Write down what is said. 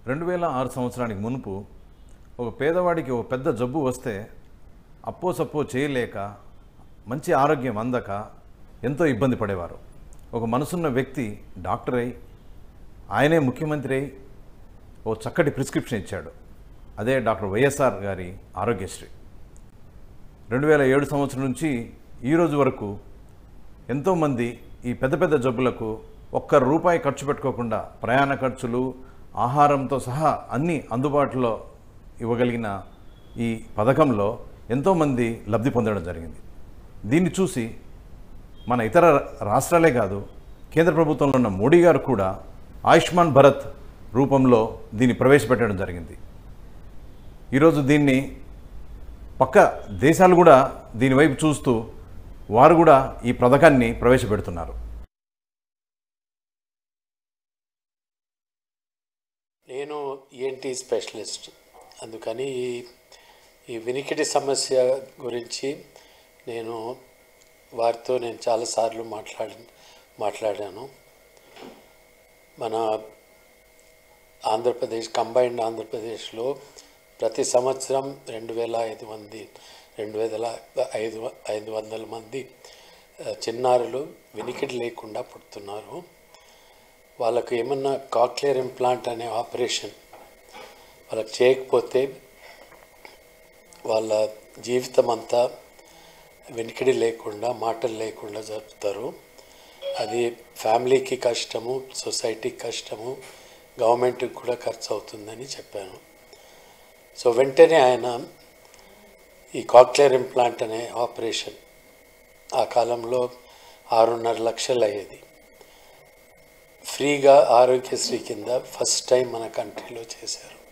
రెండు వేల ఆరు సంవత్సరానికి మునుపు ఒక పేదవాడికి ఒక పెద్ద జబ్బు వస్తే అప్పో సప్పో చేయలేక మంచి ఆరోగ్యం అందక ఎంతో ఇబ్బంది పడేవారు ఒక మనసున్న వ్యక్తి డాక్టర్ అయి ఆయనే ముఖ్యమంత్రి అయి ఓ చక్కటి ప్రిస్క్రిప్షన్ ఇచ్చాడు అదే డాక్టర్ వైఎస్ఆర్ గారి ఆరోగ్యశ్రీ రెండు వేల ఏడు సంవత్సరం నుంచి ఈ రోజు వరకు ఎంతోమంది ఈ పెద్ద పెద్ద జబ్బులకు ఒక్క రూపాయి ఖర్చు పెట్టుకోకుండా ప్రయాణ ఖర్చులు ఆహారంతో సహా అన్నీ అందుబాటులో ఇవ్వగలిగిన ఈ పథకంలో ఎంతోమంది లబ్ధి పొందడం జరిగింది దీన్ని చూసి మన ఇతర రాష్ట్రాలే కాదు కేంద్ర ప్రభుత్వంలో ఉన్న మోడీ గారు కూడా ఆయుష్మాన్ భరత్ రూపంలో దీన్ని ప్రవేశపెట్టడం జరిగింది ఈరోజు దీన్ని పక్క దేశాలు కూడా దీనివైపు చూస్తూ వారు కూడా ఈ పథకాన్ని ప్రవేశపెడుతున్నారు నేను ఈఎన్టీ స్పెషలిస్ట్ అందుకని ఈ ఈ వినికిడి సమస్య గురించి నేను వారితో నేను చాలాసార్లు మాట్లాడి మాట్లాడాను మన ఆంధ్రప్రదేశ్ కంబైన్డ్ ఆంధ్రప్రదేశ్లో ప్రతి సంవత్సరం రెండు వేల ఐదు మంది రెండు వేల ఐదు ఐదు వందల మంది ఆ, చిన్నారులు వినికిడి లేకుండా పుడుతున్నారు వాళ్ళకు ఏమన్నా కాక్లియర్ ఇంప్లాంట్ అనే ఆపరేషన్ వాళ్ళకి చేయకపోతే వాళ్ళ జీవితం అంతా వెనికిడి లేకుండా మాటలు లేకుండా జరుపుతారు అది ఫ్యామిలీకి కష్టము సొసైటీకి కష్టము గవర్నమెంట్కి కూడా ఖర్చు అవుతుందని చెప్పాను సో వెంటనే ఆయన ఈ కాక్లియర్ ఇంప్లాంట్ అనే ఆపరేషన్ ఆ కాలంలో ఆరున్నర లక్షలు అయ్యేది ఫ్రీగా ఆరోగ్యశ్రీ కింద ఫస్ట్ టైం మన కంట్రీలో చేశారు